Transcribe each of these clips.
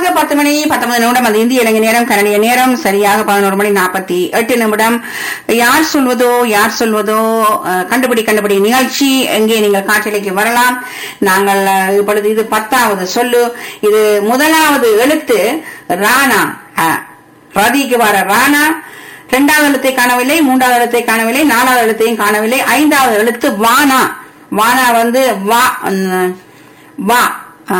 சரியாக பத்து மணி பத்தொன்பது நிமிடம் அது இந்திய இலங்கை நேரம் கனடிய நேரம் சரியாக பதினோரு மணி நாற்பத்தி எட்டு நிமிடம் யார் சொல்வதோ யார் சொல்வதோ அஹ், கண்டுபிடி கண்டுபிடி நிகழ்ச்சி எங்கே நீங்கள் காற்றலைக்கு வரலாம் நாங்கள் அஹ், இப்பொழுது இது பத்தாவது சொல்லு இது முதலாவது எழுத்து ராணா அஹ், ரதிக்கு வர ராணா இரண்டாவது எழுத்தை காணவில்லை மூன்றாவது எழுத்தை காணவில்லை நாலாவது எழுத்தையும் காணவில்லை ஐந்தாவது எழுத்து வானா வானா வந்து வா ம், வா ஆ,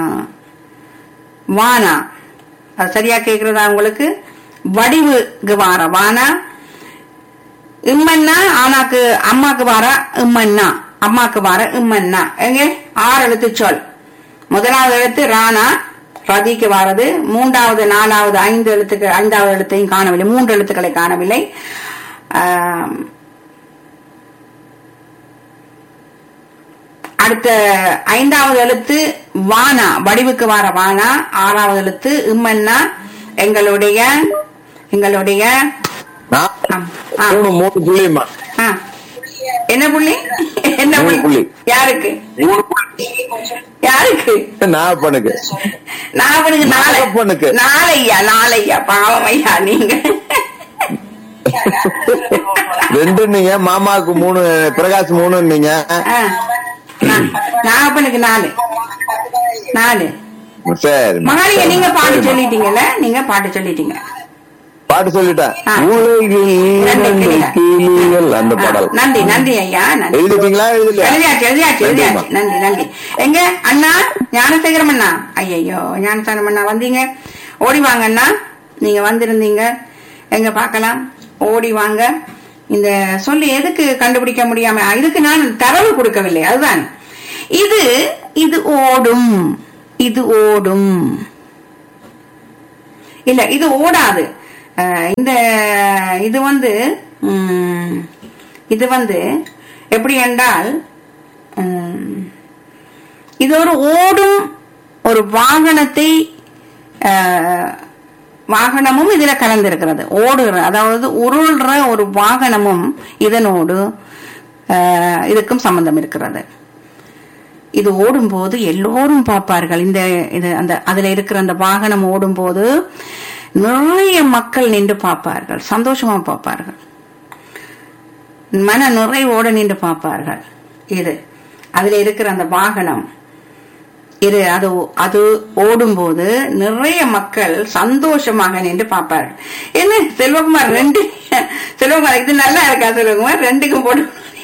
வானா அது சரியா கேக்குறதா உங்களுக்கு வடிவுக்கு வார வானா இம்மன்னா ஆனாக்கு அம்மாக்கு வார இம்மன்னா அம்மாக்கு வார இம்மன்னா எங்க ஆறு எழுத்து சொல் முதலாவது எழுத்து ராணா ரதிக்கு வாரது மூன்றாவது நாலாவது ஐந்து எழுத்துக்கு ஐந்தாவது எழுத்தையும் காணவில்லை மூன்று எழுத்துக்களை காணவில்லை ஆம், அடுத்த ஐந்தாவது எழுத்து வானா வடிவுக்கு வார வானா ஆறாவது எழுத்து இம்மன்னா எங்களுடைய எங்களுடைய நான் ஆம், ஆ, மூணு மூணு புள்ளிமா ஆ. என்ன புள்ளி என்ன மூணு புள்ளி புள்ளி. யாருக்கு மூணு புள்ளி யாருக்கு நாகப்பனுக்கு நாவனுக்கு நாளை நாகப்பனுக்கு. நாளையா நாளையா பாவம் ஐயா நீங்க ரெண்டு நீங்க மாமாவுக்கு மூணு பிரகாஷ் மூணு நீங்க ஆ. நா- நாகப்பனுக்கு நாலு நாலு சரி மகாலிங்க நீங்க பாட்டு சொல்லிட்டீங்கல்ல நீங்க பாட்டு சொல்லிட்டீங்க பாட்டு சொல்லிட்டேன் ஆ. உலகில் நன்றி, இரண்டு கிளியா. கிளிகள் அந்த ஆ, பாடல் நன்றி நன்றி ஐயா நன்றி எழுதிட்டீங்களா எழுதலையா எழுதியாச்சு எழுதியாச்சு எழுதியாச்சு நன்றிம்மா. நன்றி நன்றி எங்க அண்ணா ஞானசேகரம் அண்ணா ஐயையோ ஞானசாரம் அண்ணா வந்தீங்க ஓடி வாங்க அண்ணா நீங்க வந்திருந்தீங்க எங்க பார்க்கலாம் ஓடி வாங்க இந்த சொல்லி எதுக்கு கண்டுபிடிக்க முடியாம இதுக்கு நான் தரவு கொடுக்கவில்லை அதுதான் இது இது ஓடும் இது ஓடும் இல்ல இது ஓடாது அஹ் இந்த இது வந்து ம், இது வந்து எப்படி என்றால் ம், இது ஒரு ஓடும் ஒரு வாகனத்தை அஹ், வாகனமும் இதுல கலந்திருக்கிறது ஓடுற அதாவது உருள்ற ஒரு வாகனமும் இதனோடு அஹ், இதுக்கும் சம்பந்தம் இருக்கிறது இது ஓடும்போது எல்லோரும் பார்ப்பார்கள் இந்த இது அந்த அதுல இருக்கிற அந்த வாகனம் ஓடும்போது நிறைய மக்கள் நின்று பார்ப்பார்கள் சந்தோஷமா பார்ப்பார்கள் மன நிறைவோடு நின்று பார்ப்பார்கள் இது அதுல இருக்கிற அந்த வாகனம் இது அது அது ஓடும்போது நிறைய மக்கள் சந்தோஷமாக நின்று பார்ப்பார்கள் என்ன செல்வகுமார் ரெண்டு செல்வகுமார் இது நல்லா இருக்கா செல்வகுமார் ரெண்டுக்கும் போட்டு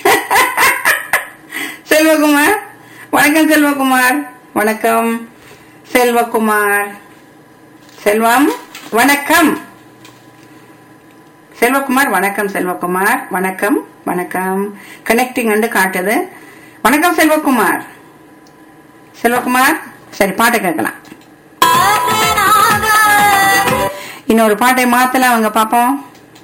செல்வகுமார் வணக்கம் செல்வகுமார் வணக்கம் செல்வகுமார் செல்வம் வணக்கம் செல்வகுமார் வணக்கம் செல்வகுமார் வணக்கம் வணக்கம் கனெக்டிங் வந்து காட்டுது வணக்கம் செல்வகுமார் செல்வகுமார் சரி பாட்டை கேட்கலாம் இன்னொரு பாட்டை மாத்தலாம் அவங்க பாப்போம்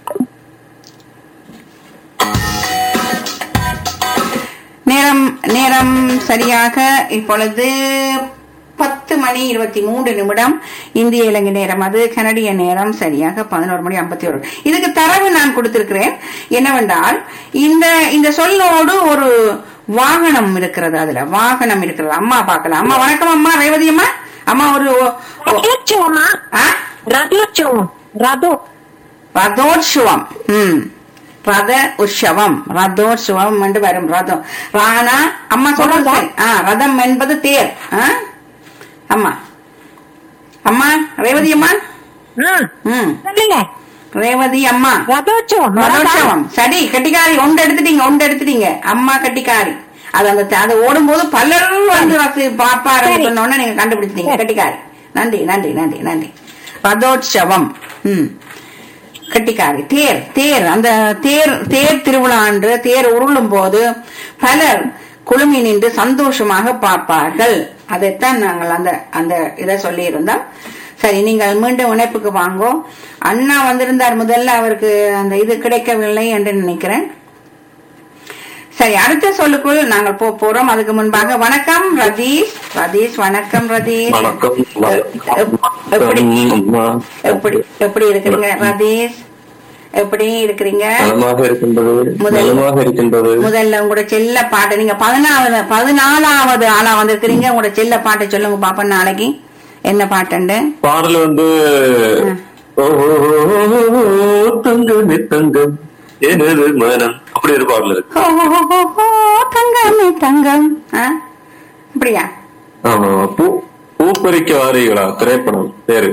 நேரம் நேரம் சரியாக இப்பொழுது பத்து மணி இருபத்தி மூன்று நிமிடம் இந்திய இலங்கை நேரம் அது கனடிய நேரம் சரியாக பதினோரு மணி ஐம்பத்தி ஒரு இதுக்கு தரவு நான் கொடுத்திருக்கிறேன் என்னவென்றால் இந்த இந்த சொல்லோடு ஒரு வாகனம் இருக்கிறது அதுல வாகனம் இருக்கிறது அம்மா பார்க்கலாம் அம்மா வணக்கம் அம்மா ரேவதி அம்மா அம்மா ஒரு ஒ- ஒ- ரதோற்சவமா ஆ? ரதோற்சவம் ரதோ ரதோற்சவம் ம் ரத உற்சவம் ரதோற்சவம் என்று வரும் ரதம் ராணா அம்மா சொல்றது ரதம்? சரி. ஆ ரதம் என்பது தேர் ஆ? அம்மா அம்மா ரேவதி அம்மா ஆ, ம் சொல்லுங்க ரேவதி அம்மா ரதோற்சவம் ரதோற்சவம் சரி கட்டிக்காரி ஒன்று எடுத்துட்டீங்க ஒன்று எடுத்துட்டீங்க அம்மா கட்டிக்காரி அது அந்த அது ஓடும்போது பலரும் வந்து ரசி- பாப்பாருன்னு சரி. சொன்ன உடனே நீங்க கண்டுபிடிச்சிட்டீங்க சரி. கட்டிக்காரி நன்றி நன்றி நன்றி நன்றி ரதோற்சவம் ம் கட்டிக்காரி தேர் தேர் அந்த தேர் தேர் திருவிழா அன்று தேர் உருளும் போது பலர் குழுமி நின்று சந்தோஷமாக பார்ப்பார்கள் அதைத்தான் நாங்கள் அந்த அந்த இதை சொல்லி இருந்தோம் சரி நீங்கள் மீண்டும் இணைப்புக்கு வாங்கோ அண்ணா வந்திருந்தார் முதல்ல அவருக்கு அந்த இது கிடைக்கவில்லை என்று நினைக்கிறேன் சரி அடுத்த சொல்லுக்குள் நாங்கள் போக போறோம் அதுக்கு முன்பாக வணக்கம் ரதீஷ் ரதீஷ் வணக்கம் ரதீஷ் வணக்கம் எப்- எப்படி எப்படி எப்படி இருக்கிறீங்க ரதீஷ் எப்படி இருக்கிறீங்க நலமாக இருக்கின்றது முதல்- நலமாக இருக்கின்றது முதல்ல உங்களோட செல்ல பாட்டு நீங்க பதினாவது பதினாலாவது ஆளா வந்திருக்கிறீங்க உங்களோட செல்ல பாட்டை சொல்லுங்க பாப்பா நாளைக்கு என்ன பாட்டுண்டு பாடல் வந்து ஓ, ஓ, ஓ, ஓ, ஓ, தங்கமே தங்கம் எனது மனம் அப்படி ஒரு பாடல் இருக்கு ஹோ, ஹோ, ஹோ, ஹோ, ஹோ, தங்கமே தங்கம் ஆ? அப்படியா ஆமா பூ பூப்பறிக்க வாரீங்களா திரைப்படம் பேரு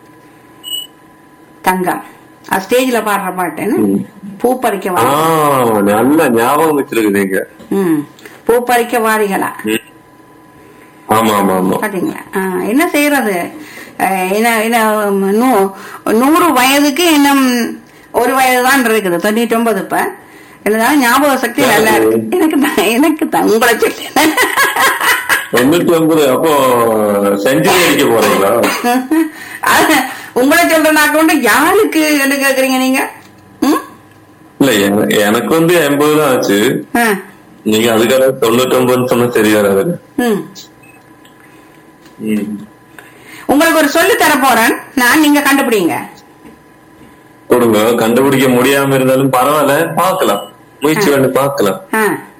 தங்கம் அது ஸ்டேஜ்ல பாடுற பாட்டு என்ன? ம். பூ பறிக்க ஆ வாரி நல்ல ஞாபகம் வச்சிருக்குதுங்க ம் பூ பறிக்க வாரிகளா ம். ஆமா ஆமா ஆமா பாத்தீங்களா ஆ, என்ன செய்யறது அஹ், என்ன என்ன நூ- நூறு வயதுக்கு இன்னும் ஒரு வயது தான் இருக்குது தொண்ணூற்றி ஒன்பது இப்ப இருந்தாலும் ஞாபக சக்தி நல்லா இருக்கு எனக்கு தான் எனக்கு தான் உங்களை சொல்லி தொண்ணூத்தி ஒன்பது அப்போ செஞ்சுரி அடிக்க போறீங்களா அது உங்களை சொல்றேன்னா கொண்டு யாருக்கு என்ன கேக்குறீங்க நீங்க ம்? இல்ல என- எனக்கு வந்து எண்பது தான் ஆச்சு ஆ, நீங்க அதுக்காக தொண்ணூத்தி ஒன்பதுன்னு சொன்னா சரி வராது ம். ம். உங்களுக்கு ஒரு சொல்லு தர போறேன் நான் நீங்க கண்டுபிடிங்க கொடுங்க கண்டுபிடிக்க முடியாம இருந்தாலும் பரவாயில்ல பார்க்கலாம் முயற்சி பண்ணி பார்க்கலாம் ஆ.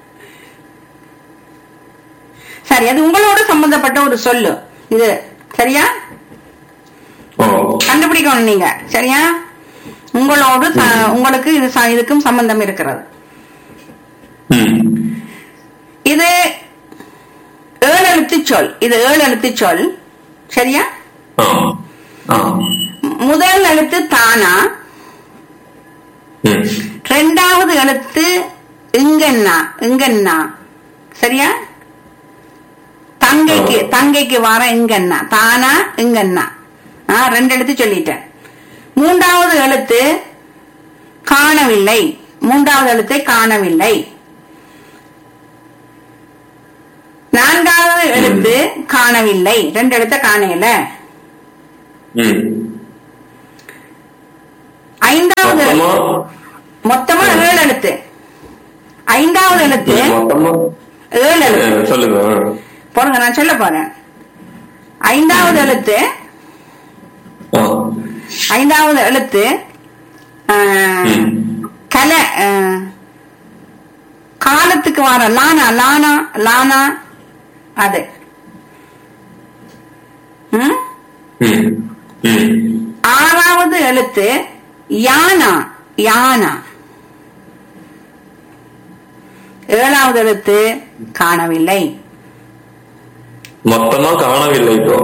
சரி அது உங்களோட சம்பந்தப்பட்ட ஒரு சொல்லு இது சரியா ஓ கண்டுபிடிக்கணும் நீங்க சரியா உங்களோடு ச- உங்களுக்கு இது ச- இதுக்கும் சம்பந்தம் இருக்கிறது ம். இது ஏழு எழுத்து சொல் இது ஏழு எழுத்து சொல் சரியா ஆ. ஆ. மு- முதல் எழுத்து தானா ம். ரெண்டாவது எழுத்து இங்கண்ணா இங்கண்ணா சரியா தங்கைக்கு தங்கைக்கு வர இங்கண்ணா தானா இங்கண்ணா ஆ ரெண்டு எழுத்து சொல்லிட்டேன் மூன்றாவது எழுத்து காணவில்லை மூன்றாவது எழுத்தை காணவில்லை நான்காவது எழுத்து காணவில்லை ரெண்டு எழுத்த காணல ம். ஐந்தாவது மொத்தமா மொத்தமா ஏழு எழுத்து ஐந்தாவது எழுத்து மொத்தமா ஏழு ஆ, எழுத்து சொல்லுங்க ஆ. போடுங்க நான் சொல்ல போறேன் ஐந்தாவது எழுத்து ஆ. ஐந்தாவது எழுத்து ஆ, ம். கலை ஆ, காலத்துக்கு வர லானா லானா லானா அது ம்? ம். ம். ஆறாவது எழுத்து யானா யானா ஏழாவது எழுத்து காணவில்லை மொத்தமா காணவில்லை இப்போ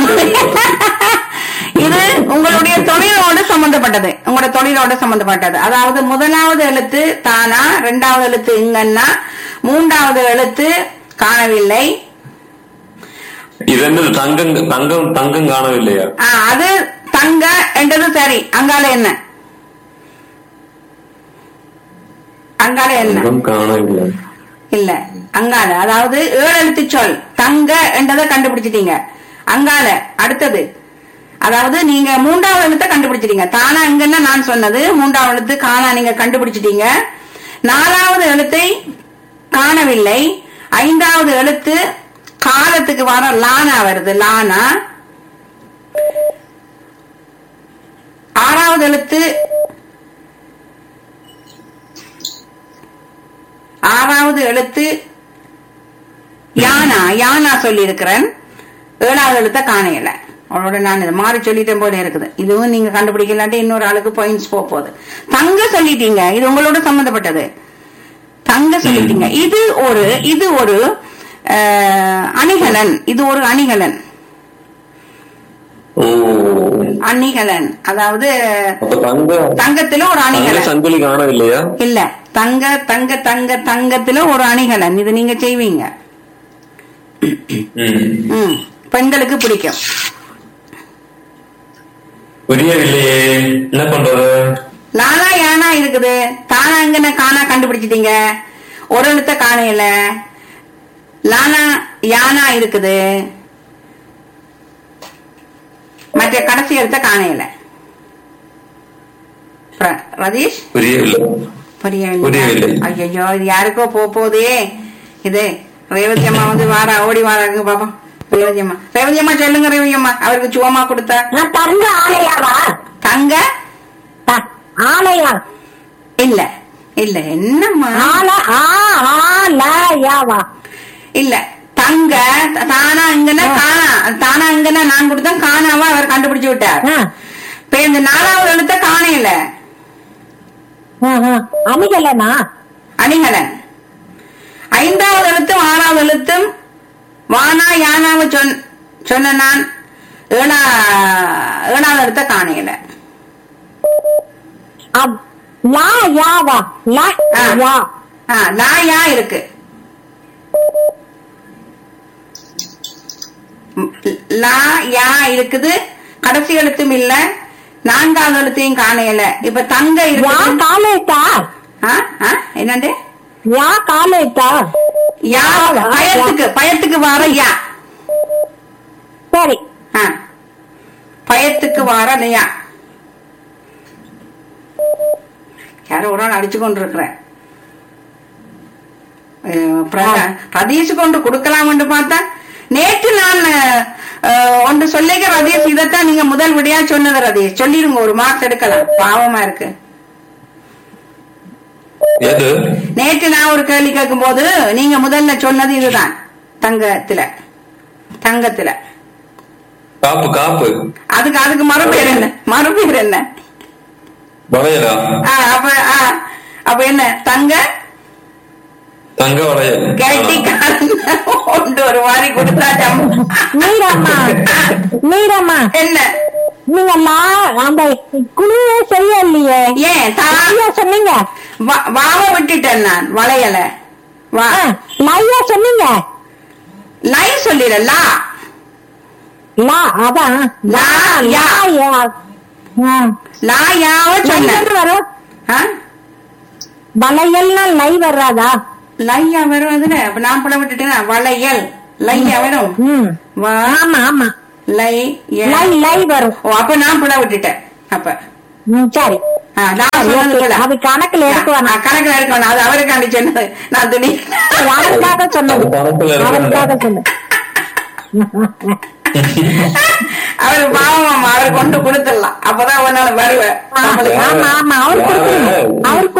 இது உங்களுடைய தொழிலோடு சம்பந்தப்பட்டது உங்களோட தொழிலோடு சம்பந்தப்பட்டது அதாவது முதலாவது எழுத்து தானா இரண்டாவது எழுத்து இங்கன்னா மூன்றாவது எழுத்து காணவில்லை இது என்னது தங்கம் தங்கம் தங்கம் காணவில்லையா ஆ, அது தங்க என்றது சரி அங்கால என்ன அங்கால என்ன தங்கம் காணவில்லை இல்ல அங்கால அதாவது ஏழு எழுத்து சொல் தங்க என்றதை கண்டுபிடிச்சிட்டீங்க அங்கால அடுத்தது அதாவது நீங்க மூன்றாவது எழுத்தை கண்டுபிடிச்சிட்டீங்க தானா எங்கன்னா நான் சொன்னது மூன்றாவது எழுத்து காணா நீங்க கண்டுபிடிச்சிட்டீங்க நாலாவது எழுத்தை காணவில்லை ஐந்தாவது எழுத்து காலத்துக்கு வர லானா வருது லானா ஆறாவது எழுத்து ஆறாவது எழுத்து யானா யானா சொல்லி இருக்கிறேன் ஏழாவது எழுத்த காணையில அவளோட நான் இதை மாறி சொல்லிட்டேன் போல இருக்குது இதுவும் நீங்க கண்டுபிடிக்கலாட்டி இன்னொரு ஆளுக்கு பாயிண்ட்ஸ் போக போகுது தங்க சொல்லிட்டீங்க இது உங்களோட சம்பந்தப்பட்டது தங்க சொல்லிட்டீங்க இது ஒரு இது ஒரு அஹ், அணிகலன் இது ஒரு அணிகலன் ஓ அணிகலன் அதாவது அப்ப தங்க தங்கத்துல ஒரு தங்க அணிகலன் சங்கிலி காணவில்லையா இல்ல தங்க தங்க தங்க தங்கத்துல ஒரு அணிகலன் இது நீங்க செய்வீங்க ம். ம் பெண்களுக்கு பிடிக்கும் புரியவில்லையே என்ன பண்றது நானா யானா இருக்குது தானா எங்கன காணா கண்டுபிடிச்சிட்டீங்க ஒரு எழுத்த காணையில லானா யானா இருக்குது மற்ற கடைசி எழுத்த காணையில பிர- ரதீஷ் புரியவில்லை புரியவில்லை புரியவில்லை. ஐயோ இது யாருக்கோ போக போதே இது ரேவதி அம்மா வந்து வாரா ஓடி வாராங்க பாப்பா ரேவதி அம்மா ரேவதி அம்மா சொல்லுங்க ரேவதி அம்மா அவருக்கு சுவமா கொடுத்தா நான் தங்க ஆலையாவா தங்க த- ஆலையா இல்ல இல்ல என்னம்மா ஆல ஆ ஆலையாவா இல்ல தங்க தானா இங்கன்னா காணா தானா இங்கன்னா நான் கொடுத்தேன் காணாவா அவர் கண்டுபிடிச்சு விட்டார் ஆ, இப்ப இந்த நாலாவது எழுத்த காணையில ஆ, ஆ. அணிகலனா அணிகலன் ஐந்தாவது எழுத்தும் ஆறாவது எழுத்தும் வானா யானாவை சொன் சொன்ன நான் ஏழா ஏழாவது எழுத்த காணையில அப்- லா யாவா லா ஆ. யா ஆ, லா யா இருக்கு ம், லா யா இருக்குது கடைசி எழுத்தும் இல்ல நான்காவது எழுத்தையும் காணையில இப்ப தங்க யா இருக்குது காலேட்டா ஆ, ஆ, என்னண்டு யா காலேட்டா யா பயத்துக்கு பயத்துக்கு வர யா சரி ஆ. பயத்துக்கு வர யா யாரோ ஒரு நாள் அடிச்சு கொண்டிருக்கிறேன் ரதீஷ் கொண்டு கொடுக்கலாம் என்று பார்த்தா நேற்று நான் அஹ், ஒன்று சொல்லிக்க ரதீஷ் இதைத்தான் நீங்க முதல் விடியா சொன்னது ரதீஷ் சொல்லிருங்க ஒரு மார்க்ஸ் எடுக்கலாம் பாவமா இருக்கு எது நேற்று நான் ஒரு கேள்வி கேட்கும் போது நீங்க முதல்ல சொன்னது இதுதான் தங்கத்துல தங்கத்துல காப்பு காப்பு அதுக்கு அதுக்கு மறுபேர் என்ன மறுபேர் என்ன வளையலா ஆ, அப்ப ஆ, அப்ப என்ன தங்க தங்க வளையல் கெட்டிக்காரன் ஒன்று ஒரு வாரி கொடுத்தா ஜம்- நீரம்மா நீரம்மா என்ன நீங்க லா அந்த குழுவே செய்யலையே ஏன் தா- லையா சொன்னீங்க வா- வாவ விட்டுட்டேன் நான் வளையல வா ஆ, லையா சொன்னீங்க லை சொல்லிட லா லா அதான் லா, யா. யா ஆ. லா யாவ சொன்ன லைன்னு வரும் ஆ? வளையல்னா லை வராதா லையா வரும் அதுல அப்ப நான் படம் விட்டுட்டேனா வளையல் லையா வரும் ம் வா ஆமா ஆமா லை ய- லை லை வரும் ஓ அப்ப நான் படம் விட்டுட்டேன் அப்ப ம், சரி ஆ, நான் சொன்னது போல. அது கணக்குல எடுக்க ஆ, வேணாம் கணக்குல எடுக்க வேணாம் அது அவருக்காண்டி சொன்னது நான் துணி அவருக்காக சொன்னது அது கணக்குல எடுக்க அவருக்காக சொன்னது அவர் பாவம் அவர் கொண்டு கொடுத்துடலாம் அப்பதான் ஒரு நாள் வருவேன் ஆமா ஆமா அவர் கொடுத்துருங்க அவர்